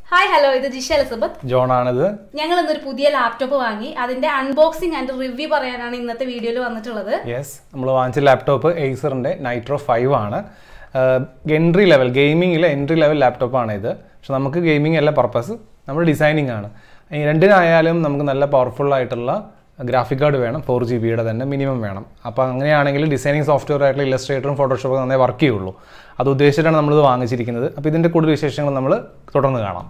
hi hello ഇത് Jisha Elizabeth ജോണാണിത് ഞങ്ങൾ ഇന്നൊരു പുതിയ ലാപ്ടോപ്പ് വാങ്ങി അതിന്റെ അൺബോക്സിംഗ് ആൻഡ് റിവ്യൂ പറയാനാണ് ഇന്നത്തെ വീഡിയോയിൽ വന്നിട്ടുള്ളത് യെസ് നമ്മൾ വാങ്ങിച്ച ലാപ്ടോപ്പ് എയ്സറിൻ്റെ നൈട്രോ ഫൈവ് ആണ് എൻട്രി ലെവൽ ഗെയിമിങ്ങിലെ എൻട്രി ലെവൽ ലാപ്ടോപ്പാണ് ഇത് പക്ഷെ നമുക്ക് ഗെയിമിംഗ് അല്ല പർപ്പസ് നമ്മൾ ഡിസൈനിങ് ആണ് ഈ രണ്ടിനായാലും നമുക്ക് നല്ല പവർഫുൾ ആയിട്ടുള്ള ഗ്രാഫിക് കാർഡ് വേണം ഫോർ ജി ബിയുടെ തന്നെ മിനിമം വേണം അപ്പോൾ അങ്ങനെയാണെങ്കിൽ ഡിസൈനിങ് സോഫ്റ്റ്വെയർ ആയിട്ടുള്ള ഇല്ലസ്ട്രേറ്ററും ഫോട്ടോഷോപ്പും നന്നായി വർക്ക് ചെയ്യുള്ളൂ അത് ഉദ്ദേശിച്ചിട്ടാണ് നമ്മളിത് വാങ്ങിച്ചിരിക്കുന്നത് അപ്പോൾ ഇതിൻ്റെ കൂടുതൽ വിശേഷങ്ങൾ നമ്മൾ തുടർന്ന് കാണാം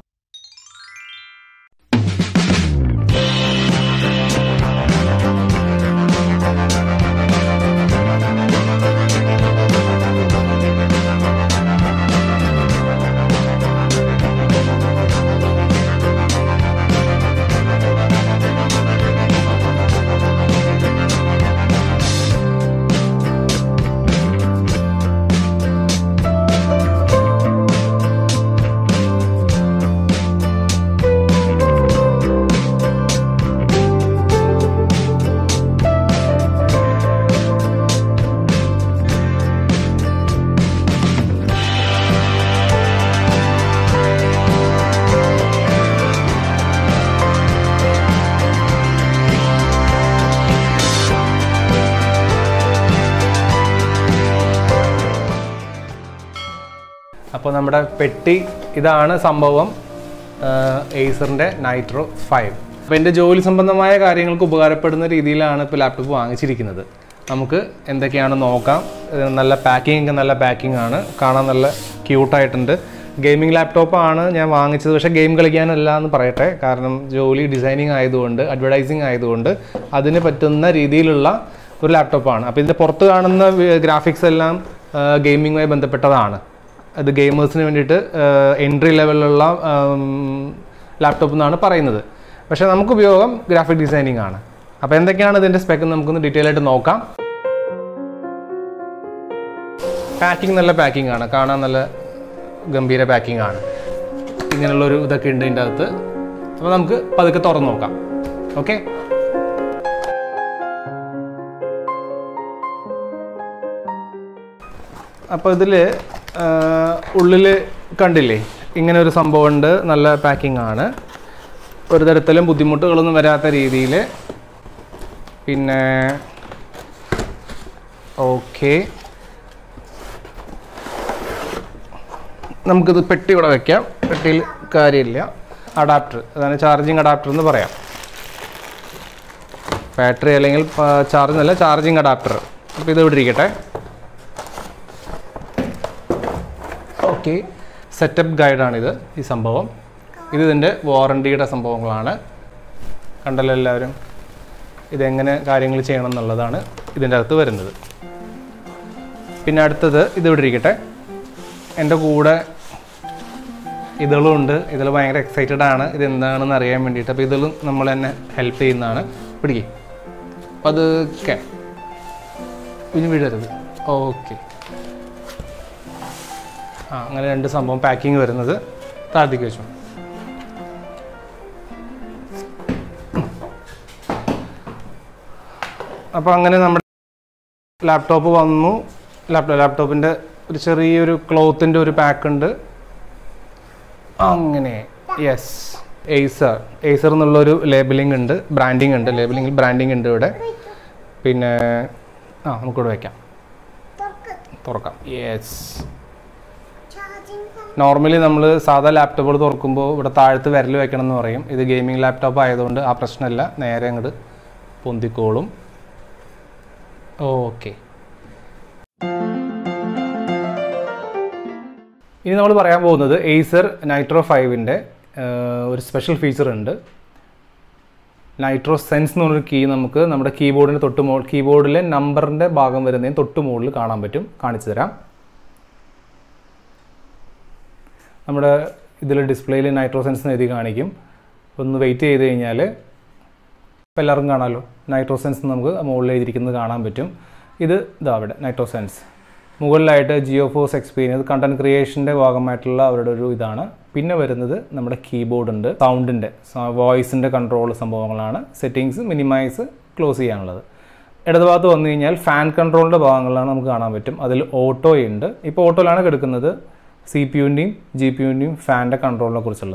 അപ്പോൾ നമ്മുടെ പെട്ടി ഇതാണ് സംഭവം എയ്സറിൻ്റെ നൈട്രോ ഫൈവ് അപ്പോൾ എൻ്റെ ജോലി സംബന്ധമായ കാര്യങ്ങൾക്ക് ഉപകാരപ്പെടുന്ന രീതിയിലാണ് ഇപ്പോൾ ലാപ്ടോപ്പ് വാങ്ങിച്ചിരിക്കുന്നത് നമുക്ക് എന്തൊക്കെയാണ് നോക്കാം ഇത് നല്ല പാക്കിംഗ് ഒക്കെ നല്ല പാക്കിംഗ് ആണ് കാണാൻ നല്ല ക്യൂട്ടായിട്ടുണ്ട് ഗെയിമിംഗ് ലാപ്ടോപ്പാണ് ഞാൻ വാങ്ങിച്ചത് പക്ഷേ ഗെയിം കളിക്കാനല്ല എന്ന് പറയട്ടെ കാരണം ജോലി ഡിസൈനിങ് ആയതുകൊണ്ട് അഡ്വർടൈസിങ് ആയതുകൊണ്ട് അതിന് പറ്റുന്ന രീതിയിലുള്ള ഒരു ലാപ്ടോപ്പാണ് അപ്പോൾ ഇതിൻ്റെ പുറത്ത് കാണുന്ന ഗ്രാഫിക്സ് എല്ലാം ഗെയിമിങ്ങുമായി ബന്ധപ്പെട്ടതാണ് അത് ഗെയിമേഴ്സിന് വേണ്ടിയിട്ട് എൻട്രി ലെവലിലുള്ള ലാപ്ടോപ്പ് എന്നാണ് പറയുന്നത് പക്ഷേ നമുക്ക് ഉപയോഗം ഗ്രാഫിക് ഡിസൈനിങ് ആണ് അപ്പോൾ എന്തൊക്കെയാണ് ഇതിൻ്റെ സ്പെക്ക് നമുക്കൊന്ന് ഡീറ്റെയിൽ ആയിട്ട് നോക്കാം പാക്കിംഗ് നല്ല പാക്കിംഗ് ആണ് കാണാൻ നല്ല ഗംഭീര പാക്കിംഗ് ആണ് ഇങ്ങനെയുള്ളൊരു ഇതൊക്കെ ഉണ്ട് ഇതിൻ്റെ അകത്ത് അപ്പോൾ നമുക്ക് പതുക്കെ തുറന്ന് നോക്കാം ഓക്കെ അപ്പോൾ ഇതിൽ ഉള്ളിൽ കണ്ടില്ലേ ഇങ്ങനെ ഒരു സംഭവമുണ്ട് നല്ല പാക്കിംഗ് ആണ് ഒരു തരത്തിലും ബുദ്ധിമുട്ടുകളൊന്നും വരാത്ത രീതിയിൽ പിന്നെ ഓക്കെ നമുക്കിത് പെട്ടി ഇവിടെ വെക്കാം പെട്ടിയിൽ കാര്യമില്ല അഡാപ്റ്റർ അതാണ് ചാർജിങ് അഡാപ്റ്റർ എന്ന് പറയാം ബാറ്ററി അല്ലെങ്കിൽ ചാർജ് അല്ല ചാർജിങ് അഡാപ്റ്റർ അപ്പോൾ ഇത് ഇവിടെ ഇരിക്കട്ടെ ഓക്കെ സെറ്റപ്പ് ഗൈഡാണിത് ഈ സംഭവം ഇത് ഇതിൻ്റെ വാറണ്ടിയുടെ സംഭവങ്ങളാണ് കണ്ടല്ലോ എല്ലാവരും ഇതെങ്ങനെ കാര്യങ്ങൾ ചെയ്യണം എന്നുള്ളതാണ് ഇതിൻ്റെ അകത്ത് വരുന്നത് പിന്നെ അടുത്തത് ഇത് ഇവിടെ ഇരിക്കട്ടെ എൻ്റെ കൂടെ ഇതളുണ്ട് ഇതിൽ ഭയങ്കര എക്സൈറ്റഡ് ആണ് ഇത് എന്താണെന്ന് അറിയാൻ വേണ്ടിയിട്ട് അപ്പോൾ ഇതിലും നമ്മൾ തന്നെ ഹെൽപ്പ് ചെയ്യുന്നതാണ് പിടിക്കേ അപ്പോൾ അതൊക്കെ ഇനി വിടരുത് ഓക്കെ ആ അങ്ങനെ രണ്ട് സംഭവം പാക്കിങ് വരുന്നത് താഴത്തേക്ക് വെച്ചു അപ്പോൾ അങ്ങനെ നമ്മുടെ ലാപ്ടോപ്പ് വന്നു ലാപ്ടോപ്പ് ലാപ്ടോപ്പിൻ്റെ ഒരു ചെറിയൊരു ക്ലോത്തിൻ്റെ ഒരു പാക്ക് ഉണ്ട് അങ്ങനെ യെസ് എയ്സർ എയ്സർ എന്നുള്ളൊരു ലേബലിംഗ് ഉണ്ട് ബ്രാൻഡിങ് ഉണ്ട് ലേബലിംഗിൽ ബ്രാൻഡിങ് ഉണ്ട് ഇവിടെ പിന്നെ ആ നമുക്കിവിടെ വയ്ക്കാം തുറക്കാം യെസ് നോർമലി നമ്മൾ സാധാ ലാപ്ടോപ്പുകൾ തുറക്കുമ്പോൾ ഇവിടെ താഴത്ത് വിരൽ വെക്കണം എന്ന് പറയും ഇത് ഗെയിമിംഗ് ലാപ്ടോപ്പ് ആയതുകൊണ്ട് ആ പ്രശ്നമില്ല നേരെ അങ്ങോട്ട് പൊന്തിക്കോളും ഓക്കെ ഇനി നമ്മൾ പറയാൻ പോകുന്നത് എയ്സർ നൈട്രോ ഫൈവിൻ്റെ ഒരു സ്പെഷ്യൽ ഫീച്ചർ ഉണ്ട് നൈട്രോ സെൻസ് എന്ന് പറഞ്ഞൊരു കീ നമുക്ക് നമ്മുടെ കീബോർഡിന് തൊട്ട് മോ കീബോർഡിലെ നമ്പറിൻ്റെ ഭാഗം വരുന്നതിന് തൊട്ട് മുകളിൽ കാണാൻ പറ്റും കാണിച്ചു തരാം നമ്മുടെ ഇതിൽ ഡിസ്പ്ലേയിൽ നൈട്രോസെൻസ് എന്ന് എഴുതി കാണിക്കും ഒന്ന് വെയിറ്റ് ചെയ്ത് കഴിഞ്ഞാൽ ഇപ്പോൾ എല്ലാവർക്കും കാണാമല്ലോ നൈട്രോസെൻസ് നമുക്ക് മുകളിൽ എഴുതിയിരിക്കുന്നത് കാണാൻ പറ്റും ഇത് ഇതാ അവിടെ നൈട്രോസെൻസ് മുകളിലായിട്ട് ജിയോ ഫോഴ്സ് എക്സ്പീരിയൻസ് കണ്ടന്റ് ക്രിയേഷൻ്റെ ഭാഗമായിട്ടുള്ള അവരുടെ ഒരു ഇതാണ് പിന്നെ വരുന്നത് നമ്മുടെ കീബോർഡ് ഉണ്ട് സൗണ്ടിൻ്റെ വോയിസിൻ്റെ കൺട്രോൾ സംഭവങ്ങളാണ് സെറ്റിങ്സ് മിനിമൈസ് ക്ലോസ് ചെയ്യാനുള്ളത് ഇടതുഭാഗത്ത് വന്നു കഴിഞ്ഞാൽ ഫാൻ കൺട്രോളിൻ്റെ ഭാഗങ്ങളാണ് നമുക്ക് കാണാൻ പറ്റും അതിൽ ഓട്ടോ ഉണ്ട് ഇപ്പോൾ ഓട്ടോയിലാണ് കിടക്കുന്നത് സി പി യുവിൻ്റെയും ജി പി യുവിൻ്റെയും ഫാനിൻ്റെ കൺട്രോളിനെ കുറിച്ചുള്ളത്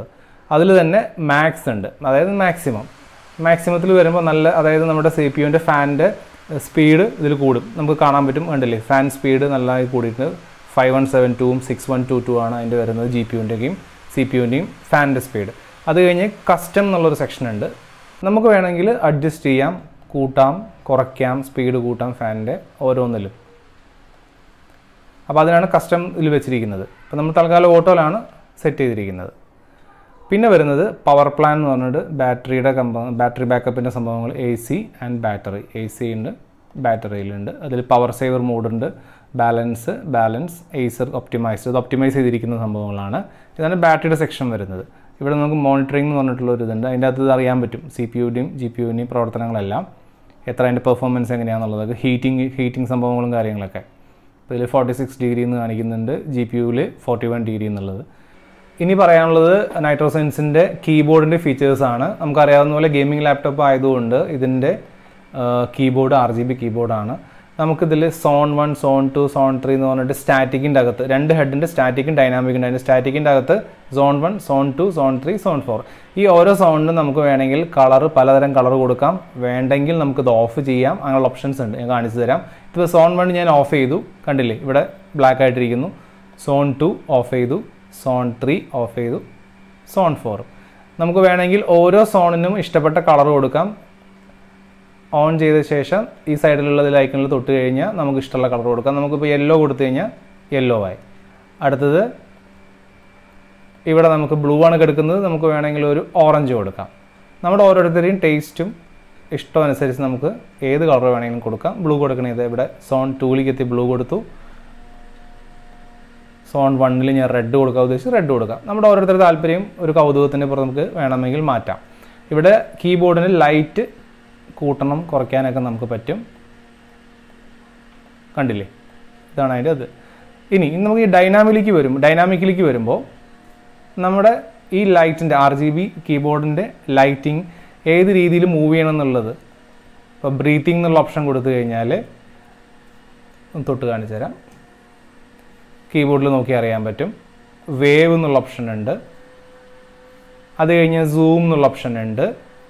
അതിൽ തന്നെ മാക്സ് ഉണ്ട് അതായത് മാക്സിമം മാക്സിമത്തിൽ വരുമ്പോൾ നല്ല അതായത് നമ്മുടെ സി പി യുവിൻ്റെ ഫാനിൻ്റെ സ്പീഡ് ഇതിൽ കൂടും നമുക്ക് കാണാൻ പറ്റും കണ്ടില്ലേ ഫാൻ സ്പീഡ് നല്ലതായി കൂടിയിട്ട് ഫൈവ് വൺ സെവൻ ടൂവും സിക്സ് വൺ ടു ടു ആണ് അതിൻ്റെ വരുന്നത് ജി പി യുവിൻ്റെയും സി പി യുവിൻ്റെയും ഫാനിൻ്റെ സ്പീഡ് അത് കഴിഞ്ഞ് കസ്റ്റം എന്നുള്ളൊരു സെക്ഷൻ ഉണ്ട് നമുക്ക് വേണമെങ്കിൽ അഡ്ജസ്റ്റ് ചെയ്യാം കൂട്ടാം കുറയ്ക്കാം സ്പീഡ് കൂട്ടാം ഫാനിൻ്റെ ഓരോന്നിലും അപ്പോൾ അതിനാണ് കസ്റ്റം ഇതിൽ വെച്ചിരിക്കുന്നത് അപ്പോൾ നമ്മൾ തൽക്കാലം ഓട്ടോയിലാണ് സെറ്റ് ചെയ്തിരിക്കുന്നത് പിന്നെ വരുന്നത് പവർ പ്ലാൻ എന്ന് പറഞ്ഞിട്ട് ബാറ്ററിയുടെ കമ്പ ബാറ്ററി ബാക്കപ്പിൻ്റെ സംഭവങ്ങൾ A C and battery A C ഉണ്ട് ബാറ്ററിയിലുണ്ട് അതിൽ പവർ സേവർ മോഡുണ്ട് ബാലൻസ് ബാലൻസ് എയ്സർ ഒപ്റ്റിമൈസ്ഡ് ഇത് ഒപ്റ്റിമൈസ് ചെയ്തിരിക്കുന്ന സംഭവങ്ങളാണ് ഇതാണ് ബാറ്ററിയുടെ സെക്ഷൻ വരുന്നത് ഇവിടെ നമുക്ക് മോണിറ്ററിംഗ് എന്ന് പറഞ്ഞിട്ടുള്ള ഒരു ഇതുണ്ട് അതിൻ്റെ അകത്ത് ഇത് അറിയാൻ പറ്റും സി പി യുടെയും ജി പി യുവിൻ്റെയും പ്രവർത്തനങ്ങളെല്ലാം എത്ര അതിൻ്റെ പെർഫോമൻസ് എങ്ങനെയാണെന്നുള്ളത് ഹീറ്റിംഗ് ഹീറ്റിംഗ് സംഭവങ്ങളും കാര്യങ്ങളൊക്കെ അപ്പോൾ ഇതിൽ ഫോർട്ടി സിക്സ് ഡിഗ്രി എന്ന് കാണിക്കുന്നുണ്ട് ജി പി യുവിൽ ഫോർട്ടി വൺ ഡിഗ്രി എന്നുള്ളത് ഇനി പറയാനുള്ളത് നൈട്രോസെൻസിൻ്റെ കീബോർഡിൻ്റെ ഫീച്ചേഴ്സാണ് നമുക്കറിയാവുന്ന പോലെ ഗെയിമിംഗ് ലാപ്ടോപ്പ് ആയതുകൊണ്ട് ഇതിൻ്റെ കീബോർഡ് ആർ ജി ബി കീബോർഡാണ് നമുക്കിതിൽ zone one zone two zone three എന്ന് പറഞ്ഞിട്ട് സ്റ്റാറ്റിക്കിൻ്റെ അകത്ത് രണ്ട് ഹെഡിൻ്റെ സ്റ്റാറ്റിക്കും ഡൈനാമിക്കും ഉണ്ട് അതിൻ്റെ സ്റ്റാറ്റിക്കിൻ്റെ അകത്ത് zone one zone two zone three zone four ഈ ഓരോ സോണിനും നമുക്ക് വേണമെങ്കിൽ കളർ പലതരം കളർ കൊടുക്കാം വേണ്ടെങ്കിൽ നമുക്കിത് ഓഫ് ചെയ്യാം അങ്ങനെയുള്ള ഓപ്ഷൻസ് ഉണ്ട് ഞാൻ കാണിച്ചു തരാം ഇപ്പോൾ സോൺ വൺ ഞാൻ ഓഫ് ചെയ്തു കണ്ടില്ലേ ഇവിടെ ബ്ലാക്ക് ആയിട്ടിരിക്കുന്നു സോൺ ടു ഓഫ് ചെയ്തു സോൺ ത്രീ ഓഫ് ചെയ്തു സോൺ ഫോർ നമുക്ക് വേണമെങ്കിൽ ഓരോ സോണിനും ഇഷ്ടപ്പെട്ട കളർ കൊടുക്കാം ഓൺ ചെയ്ത ശേഷം ഈ സൈഡിലുള്ള ഐക്കണിൽ തൊട്ട് കഴിഞ്ഞാൽ നമുക്ക് ഇഷ്ടമുള്ള കളർ കൊടുക്കാം നമുക്കിപ്പോൾ യെല്ലോ കൊടുത്തു കഴിഞ്ഞാൽ യെല്ലോ ആയി അടുത്തത് ഇവിടെ നമുക്ക് ബ്ലൂ ആണ് കിടക്കുന്നത് നമുക്ക് വേണമെങ്കിൽ ഒരു ഓറഞ്ച് കൊടുക്കാം നമ്മുടെ ഓരോരുത്തരെയും ടേസ്റ്റും ഇഷ്ടം അനുസരിച്ച് നമുക്ക് ഏത് കളർ വേണമെങ്കിലും കൊടുക്കാം ബ്ലൂ കൊടുക്കണത് ഇവിടെ സോൺ ടൂലിക്ക് എത്തി ബ്ലൂ കൊടുത്തു സോൺ വണ്ണിൽ ഞാൻ റെഡ് കൊടുക്കാൻ ഉദ്ദേശിച്ച് റെഡ് കൊടുക്കാം നമ്മുടെ ഓരോരുത്തരുടെ താല്പര്യം ഒരു കൗതുകത്തിൻ്റെ പുറത്ത് നമുക്ക് വേണമെങ്കിൽ മാറ്റാം ഇവിടെ കീബോർഡിന് ലൈറ്റ് കൂട്ടണം കുറയ്ക്കാനൊക്കെ നമുക്ക് പറ്റും കണ്ടില്ലേ ഇതാണ് അതിൻ്റെ അത് ഇനി ഇനി നമുക്ക് ഈ ഡൈനാമിലേക്ക് വരും ഡൈനാമിക്കിലേക്ക് വരുമ്പോൾ നമ്മുടെ ഈ ലൈറ്റിൻ്റെ ആർ ജി ബി കീബോർഡിൻ്റെ ലൈറ്റിംഗ് ഏത് രീതിയിൽ മൂവ് ചെയ്യണം എന്നുള്ളത് ഇപ്പോൾ ബ്രീത്തിങ് എന്നുള്ള ഓപ്ഷൻ കൊടുത്തു കഴിഞ്ഞാൽ ഒന്ന് തൊട്ട് കാണിച്ചു തരാം കീബോർഡിൽ നോക്കി അറിയാൻ പറ്റും വേവ് എന്നുള്ള ഓപ്ഷൻ ഉണ്ട് അത് കഴിഞ്ഞ് സൂം എന്നുള്ള ഓപ്ഷൻ ഉണ്ട്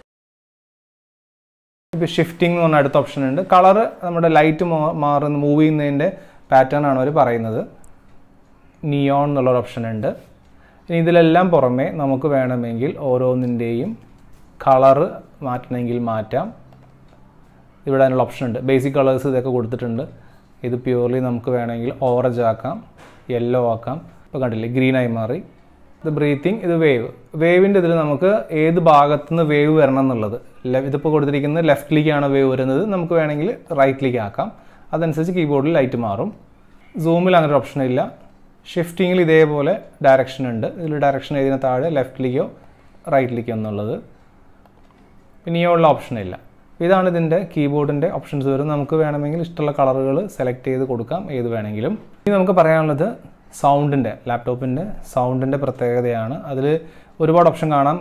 ഇപ്പോൾ ഷിഫ്റ്റിംഗ് എന്ന് പറഞ്ഞ അടുത്ത ഓപ്ഷൻ ഉണ്ട് കളറ് നമ്മുടെ ലൈറ്റ് മാറുന്ന മൂവ് ചെയ്യുന്നതിൻ്റെ പാറ്റേൺ ആണ് അവർ പറയുന്നത് നിയോൺ എന്നുള്ളൊരു ഓപ്ഷൻ ഉണ്ട് ഇനി ഇതിലെല്ലാം പുറമെ നമുക്ക് വേണമെങ്കിൽ ഓരോന്നിൻ്റെയും കളറ് മാറ്റണമെങ്കിൽ മാറ്റാം ഇവിടെ അതിനുള്ള ഓപ്ഷൻ ഉണ്ട് ബേസിക് കളേഴ്സ് ഇതൊക്കെ കൊടുത്തിട്ടുണ്ട് ഇത് പ്യൂർലി നമുക്ക് വേണമെങ്കിൽ ഓറഞ്ച് ആക്കാം യെല്ലോ ആക്കാം ഇപ്പോൾ കണ്ടില്ലേ ഗ്രീനായി മാറി ഇത് ബ്രീത്തിങ് ഇത് വേവ് വേവിൻ്റെ ഇതിൽ നമുക്ക് ഏത് ഭാഗത്തുനിന്ന് വേവ് വരണം എന്നുള്ളത് ലെ- ഇതിപ്പോൾ കൊടുത്തിരിക്കുന്നത് ലെഫ്റ്റിലേക്കാണ് വേവ് വരുന്നത് നമുക്ക് വേണമെങ്കിൽ റൈറ്റിലേക്ക് ആക്കാം അതനുസരിച്ച് കീബോർഡിൽ ലൈറ്റ് മാറും സൂമിൽ അങ്ങനെ ഒരു ഓപ്ഷൻ ഇല്ല ഷിഫ്റ്റിങ്ങിൽ ഇതേപോലെ ഡയറക്ഷൻ ഉണ്ട് ഇതിൽ ഡയറക്ഷൻ ഏതിന് താഴെ ലെഫ്റ്റിലേക്കോ റൈറ്റിലേക്കോ എന്നുള്ളത് പിന്നെയുള്ള ഓപ്ഷൻ ഇല്ല ഇതാണ് ഇതിൻ്റെ കീബോർഡിൻ്റെ ഓപ്ഷൻസ് വരും നമുക്ക് വേണമെങ്കിൽ ഇഷ്ടമുള്ള കളറുകൾ സെലക്ട് ചെയ്ത് കൊടുക്കാം ഏത് വേണമെങ്കിലും ഇനി നമുക്ക് പറയാനുള്ളത് സൗണ്ടിൻ്റെ ലാപ്ടോപ്പിൻ്റെ സൗണ്ടിൻ്റെ പ്രത്യേകതയാണ് അതിൽ ഒരുപാട് ഓപ്ഷൻ കാണാം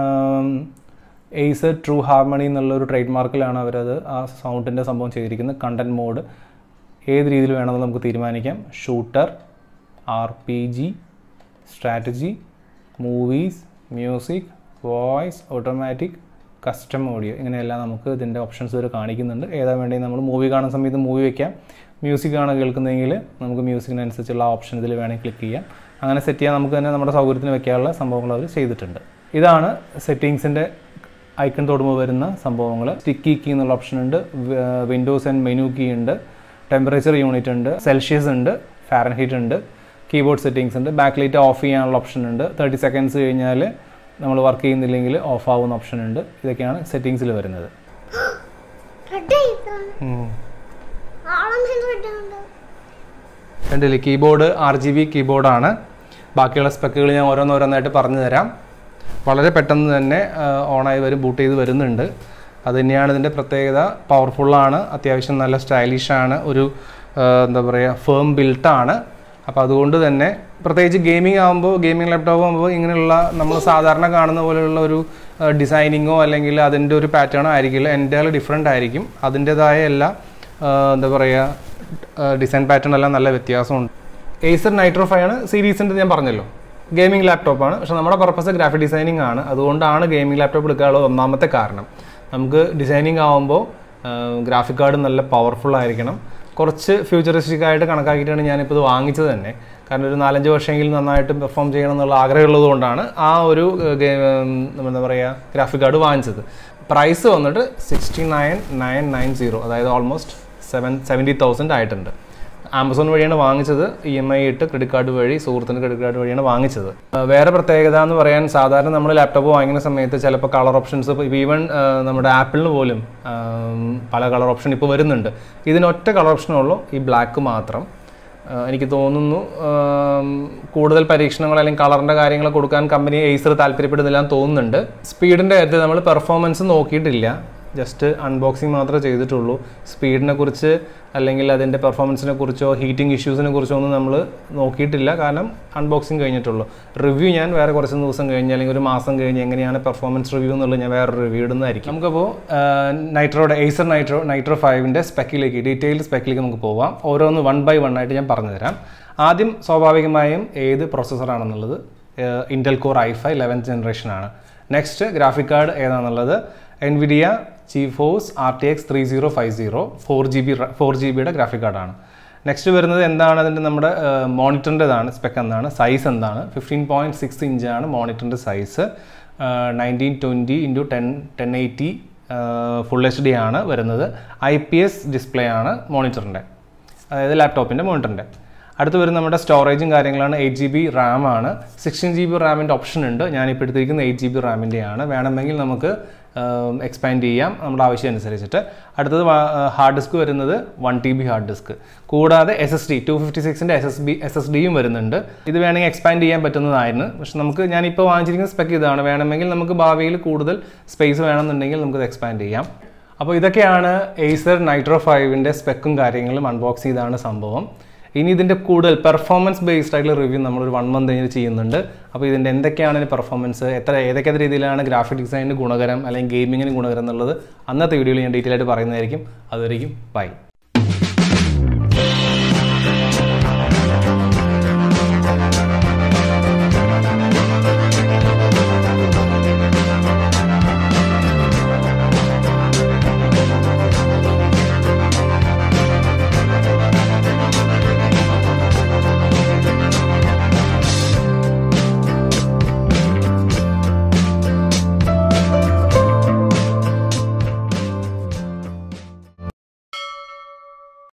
എയ്സ് ട്രൂ ഹാർമണി എന്നുള്ള ഒരു ട്രേഡ് മാർക്കിലാണ് അവരത് ആ സൗണ്ടിൻ്റെ സംഭവം ചെയ്തിരിക്കുന്നത് കണ്ടൻറ് മോഡ് ഏത് രീതിയിൽ വേണമെന്ന് നമുക്ക് തീരുമാനിക്കാം shooter R P G strategy movies music voice automatic custom audio ഇങ്ങനെയെല്ലാം നമുക്ക് ഇതിൻ്റെ ഓപ്ഷൻസ് വരെ കാണിക്കുന്നുണ്ട് ഏതാ വേണ്ടി നമ്മൾ മൂവി കാണുന്ന സമയത്ത് മൂവി വെക്കാം മ്യൂസിക് ആണ് കേൾക്കുന്നതെങ്കിൽ നമുക്ക് മ്യൂസിക്കിനനുസരിച്ചുള്ള ഓപ്ഷൻ ഇതിൽ വേണമെങ്കിൽ ക്ലിക്ക് ചെയ്യാം അങ്ങനെ സെറ്റ് ചെയ്യാൻ നമുക്ക് തന്നെ നമ്മുടെ സൗകര്യത്തിന് വെക്കാനുള്ള സംഭവങ്ങൾ അവർ ചെയ്തിട്ടുണ്ട് ഇതാണ് സെറ്റിങ്സിൻ്റെ ഐക്കൺ തൊടുമ്പോൾ വരുന്ന സംഭവങ്ങൾ സ്റ്റിക്കി കീ എന്നുള്ള ഓപ്ഷൻ ഉണ്ട് വിൻഡോസ് ആൻഡ് മെനു കീ ഉണ്ട് ടെമ്പറേച്ചർ യൂണിറ്റ് ഉണ്ട് സെൽഷ്യസ് ഉണ്ട് ഫാരൻഹീറ്റ് ഉണ്ട് കീബോർഡ് സെറ്റിങ്സ് ഉണ്ട് ബാക്ക് ലൈറ്റ് ഓഫ് ചെയ്യാനുള്ള ഓപ്ഷൻ ഉണ്ട് തേർട്ടി സെക്കൻഡ്സ് കഴിഞ്ഞാൽ നമ്മൾ വർക്ക് ചെയ്യുന്നില്ലെങ്കിൽ ഓഫ് ആവുന്ന ഓപ്ഷൻ ഉണ്ട് ഇതൊക്കെയാണ് സെറ്റിങ്സിൽ വരുന്നത് റെഡ് ആയിക്കാണ് ആളം റെഡ് ഉണ്ട് കണ്ടില്ലേ കീബോർഡ് ആർ ജി ബി കീബോർഡാണ് ബാക്കിയുള്ള സ്പെക്കുകൾ ഞാൻ ഓരോന്നോരോന്നായിട്ട് പറഞ്ഞു തരാം വളരെ പെട്ടെന്ന് തന്നെ ഓണായി വരും ബൂട്ട് ചെയ്ത് വരുന്നുണ്ട് അത് തന്നെയാണ് ഇതിൻ്റെ പ്രത്യേകത പവർഫുള്ളാണ് അത്യാവശ്യം നല്ല സ്റ്റൈലിഷാണ് ഒരു ആ, എന്താ പറയുക ഫേം ബിൽട്ടാണ് അപ്പോൾ അതുകൊണ്ട് തന്നെ പ്രത്യേകിച്ച് ഗെയിമിംഗ് ആകുമ്പോൾ ഗെയിമിംഗ് ലാപ്ടോപ്പ് ആകുമ്പോൾ ഇങ്ങനെയുള്ള നമ്മൾ സാധാരണ കാണുന്ന പോലെയുള്ള ഒരു ഡിസൈനിങ്ങോ അല്ലെങ്കിൽ അതിൻ്റെ ഒരു പാറ്റേണോ ആയിരിക്കില്ല എൻ്റെ ഡിഫറെൻ്റ് ആയിരിക്കും അതിൻ്റെതായ എല്ലാ ആ, എന്താ പറയുക ഡിസൈൻ പാറ്റേൺ എല്ലാം നല്ല വ്യത്യാസമുണ്ട് ഏസർ നൈട്രോ ഫൈവ് ആണ് സീരീസിൻ്റെ ഞാൻ പറഞ്ഞല്ലോ ഗെയിമിംഗ് ലാപ്ടോപ്പാണ് പക്ഷെ നമ്മുടെ പർപ്പസ് ഗ്രാഫിക് ഡിസൈനിങ് ആണ് അതുകൊണ്ടാണ് ഗെയിമിംഗ് ലാപ്ടോപ്പ് എടുക്കാനുള്ള ഒന്നാമത്തെ കാരണം നമുക്ക് ഡിസൈനിങ് ആകുമ്പോൾ ഗ്രാഫിക് കാർഡ് നല്ല പവർഫുൾ ആയിരിക്കണം കുറച്ച് ഫ്യൂച്ചറിസ്റ്റിക് ആയിട്ട് കണക്കാക്കിയിട്ടാണ് ഞാനിപ്പോൾ ഇത് വാങ്ങിച്ചത് തന്നെ കാരണം ഒരു നാലഞ്ച് വർഷമെങ്കിലും നന്നായിട്ട് പെർഫോം ചെയ്യണം എന്നുള്ള ആഗ്രഹമുള്ളത് കൊണ്ടാണ് ആ ഒരു ഏഹ്, ഗെ- ഉം, എന്താ പറയുക ഗ്രാഫിക് കാർഡ് വാങ്ങിച്ചത് പ്രൈസ് വന്നിട്ട് sixty nine nine nine zero അതായത് ഓൾമോസ്റ്റ് സെവൻ സെവൻറ്റി തൗസൻഡ് ആയിട്ടുണ്ട് ആമസോൺ വഴിയാണ് വാങ്ങിച്ചത് ഇ എം ഐ ഇട്ട് ക്രെഡിറ്റ് കാർഡ് വഴി സുഹൃത്തിൻ്റെ ക്രെഡിറ്റ് കാർഡ് വഴിയാണ് വാങ്ങിച്ചത് ആ, വേറെ പ്രത്യേകത എന്ന് പറയാൻ സാധാരണ നമ്മൾ ലാപ്ടോപ്പ് വാങ്ങുന്ന സമയത്ത് ചിലപ്പോൾ കളർ ഓപ്ഷൻസ് ഇപ്പോൾ ഈവൻ നമ്മുടെ ആപ്പിളിന് പോലും ആ, പല കളർ ഓപ്ഷൻ ഇപ്പോൾ വരുന്നുണ്ട് ഇതിനൊറ്റ കളർ ഓപ്ഷനേ ഉള്ളൂ ഈ ബ്ലാക്ക് മാത്രം ആ, എനിക്ക് തോന്നുന്നു ആം, കൂടുതൽ പരീക്ഷണങ്ങൾ അല്ലെങ്കിൽ കളറിൻ്റെ കാര്യങ്ങൾ കൊടുക്കാൻ കമ്പനി എയ്സർ താല്പര്യപ്പെടുന്നില്ല എന്ന് തോന്നുന്നുണ്ട് സ്പീഡിൻ്റെ കാര്യത്തിൽ നമ്മൾ പെർഫോമൻസ് നോക്കിയിട്ടില്ല ജസ്റ്റ് അൺബോക്സിങ് മാത്രമേ ചെയ്തിട്ടുള്ളൂ സ്പീഡിനെ കുറിച്ച് അല്ലെങ്കിൽ അതിൻ്റെ പെർഫോമൻസിനെ കുറിച്ചോ ഹീറ്റിംഗ് ഇഷ്യൂസിനെ കുറിച്ചോ ഒന്നും നമ്മൾ നോക്കിയിട്ടില്ല കാരണം അൺബോക്സിങ് കഴിഞ്ഞിട്ടുള്ളൂ റിവ്യൂ ഞാൻ വേറെ കുറച്ച് ദിവസം കഴിഞ്ഞ് അല്ലെങ്കിൽ ഒരു മാസം കഴിഞ്ഞ് എങ്ങനെയാണ് പെർഫോമൻസ് റിവ്യൂ എന്നുള്ളത് ഞാൻ വേറെ റിവ്യൂ ഇടുന്നതായിരിക്കും നമുക്കപ്പോൾ നൈട്രോയുടെ എയ്സർ നൈട്രോ നൈട്രോ ഫൈവിൻ്റെ സ്പെക്കിലേക്ക് ഡീറ്റെയിൽഡ് സ്പെക്കിലേക്ക് നമുക്ക് പോവാം ഓരോന്ന് വൺ ബൈ വൺ ആയിട്ട് ഞാൻ പറഞ്ഞുതരാം ആദ്യം സ്വാഭാവികമായും ഏത് പ്രോസസ്സറാണെന്നുള്ളത് Intel core i five eleventh generation ആണ് നെക്സ്റ്റ് ഗ്രാഫിക് കാർഡ് ഏതാണെന്നുള്ളത് Nvidia force R T X three zero five zero four G B four G ബിയുടെ ഗ്രാഫിക് കാർഡാണ് നെക്സ്റ്റ് വരുന്നത് എന്താണ് അതിൻ്റെ നമ്മുടെ മോണിറ്ററിൻ്റെതാണ് സ്പെക്ക് എന്താണ് സൈസ് എന്താണ് ഫിഫ്റ്റീൻ പോയിൻറ്റ് സിക്സ് ഇഞ്ചാണ് മോണിറ്ററിൻ്റെ size nineteen twenty into ten ten eighty full H D ആണ് വരുന്നത് ഐ പി എസ് ഡിസ്പ്ലേ ആണ് മോണിറ്ററിൻ്റെ അതായത് ലാപ്ടോപ്പിൻ്റെ മോണിറ്ററിൻ്റെ അടുത്ത് വരുന്ന നമ്മുടെ സ്റ്റോറേജും കാര്യങ്ങളാണ് എയ്റ്റ് ജി ബി റാം ആണ് സിക്സ്റ്റീൻ ജി ബി റാമിൻ്റെ ഓപ്ഷൻ ഉണ്ട് ഞാനിപ്പോൾ എടുത്തിരിക്കുന്ന എയ്റ്റ് ജി ബി റാമിൻ്റെ ആണ് വേണമെങ്കിൽ നമുക്ക് എക്സ്പാൻഡ് ചെയ്യാം നമ്മുടെ ആവശ്യം അനുസരിച്ചിട്ട് അടുത്തത് ഹാർഡ് ഡിസ്ക് വരുന്നത് one T B hard disk കൂടാതെ S S D two fifty സിക്സിൻ്റെ S S B S S ഡിയും വരുന്നുണ്ട് ഇത് വേണമെങ്കിൽ എക്സ്പാൻഡ് ചെയ്യാൻ പറ്റുന്നതായിരുന്നു പക്ഷെ നമുക്ക് ഞാനിപ്പോൾ വാങ്ങിച്ചിരിക്കുന്ന സ്പെക്ക് ഇതാണ് വേണമെങ്കിൽ നമുക്ക് ഭാവിയിൽ കൂടുതൽ സ്പേസ് വേണമെന്നുണ്ടെങ്കിൽ നമുക്കത് എക്സ്പാൻഡ് ചെയ്യാം അപ്പോൾ ഇതൊക്കെയാണ് എയ്സർ നൈട്രോ ഫൈവിൻ്റെ സ്പെക്കും കാര്യങ്ങളും അൺബോക്സ് ചെയ്താണ് സംഭവം ഇനി ഇതിൻ്റെ കൂടുതൽ പെർഫോമൻസ് ബേസ്ഡ് ആയിട്ടുള്ള റിവ്യൂ നമ്മളൊരു വൺ മന്ത് കഴിഞ്ഞ് ചെയ്യുന്നുണ്ട് അപ്പോൾ ഇതിൻ്റെ എന്തൊക്കെയാണ് ഇതിൻ്റെ പെർഫോമൻസ് എത്ര ഏതൊക്കെ രീതിയിലാണ് ഗ്രാഫിക് ഡിസൈനിന് ഗുണകരം അല്ലെങ്കിൽ ഗെയിമിങ്ങിന് ഗുണകരം എന്നുള്ളത് അന്നത്തെ വീഡിയോയിൽ ഞാൻ ഡീറ്റെയിൽ ആയിട്ട് പറയുന്നതായിരിക്കും അതുവരെയും ബൈ